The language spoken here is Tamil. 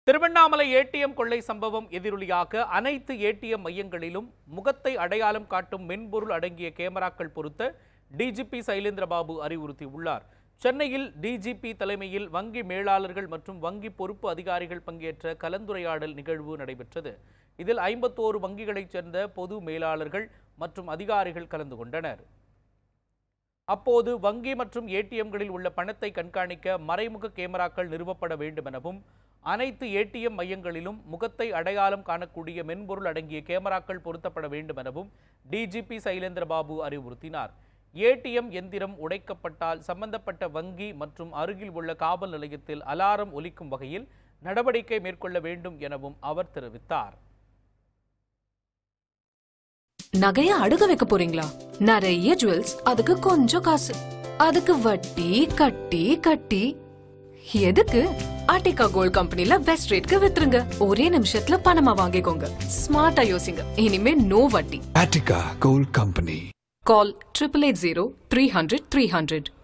திருவண்ணாமலை ஏடிஎம் கொள்ளை சம்பவம் எதிரொலியாக அனைத்து ஏடிஎம் மையங்களிலும் முகத்தை அடையாளம் காட்டும் மென்பொருள் அடங்கிய கேமராக்கள் பொருத்த டிஜிபி சைலேந்திரபாபு அறிவுறுத்தியுள்ளார் சென்னையில் டிஜிபி தலைமையில் வங்கி மேலாளர்கள் மற்றும் வங்கி பொறுப்பு அதிகாரிகள் பங்கேற்ற கலந்துரையாடல் நிகழ்வு நடைபெற்றது இதில் ஐம்பத்தோரு வங்கிகளைச் சேர்ந்த பொது மேலாளர்கள் மற்றும் அதிகாரிகள் கலந்து கொண்டனர் அப்போது வங்கி மற்றும் ஏடிஎம்களில் உள்ள பணத்தை கண்காணிக்க மறைமுக கேமராக்கள் நிறுவப்பட வேண்டும் எனவும் அனைத்து ஏடிஎம் மையங்களிலும் முகத்தை அடையாளம் காணக்கூடிய மென்பொருள் அடங்கிய கேமராக்கள் பொருத்தப்பட வேண்டும் எனவும் டிஜிபி சைலேந்திரபாபு அறிவுறுத்தினார் ஏடிஎம் எந்திரம் உடைக்கப்பட்டால் சம்பந்தப்பட்ட வங்கி மற்றும் அருகில் உள்ள காவல் நிலையத்தில் அலாரம் ஒலிக்கும் வகையில் நடவடிக்கை மேற்கொள்ள வேண்டும் எனவும் அவர் தெரிவித்தார் நகைய அடுக வைக்க போறீங்களா நிறைய ஜுவல்ஸ் அதுக்கு கொஞ்சம் காசு அதுக்கு வட்டி கட்டி கட்டி எதுக்கு ஆர்டிகா கோல்ட் கம்பெனில பெஸ்ட் ரேட்க்கு வித்துருங்க ஒரே நிமிஷத்துல பணமா வாங்கிக்கோங்க ஸ்மார்ட்டா யோசிங்க இனிமே நோ வட்டி Attica Gold Company. Call triple eight zero three hundred three hundred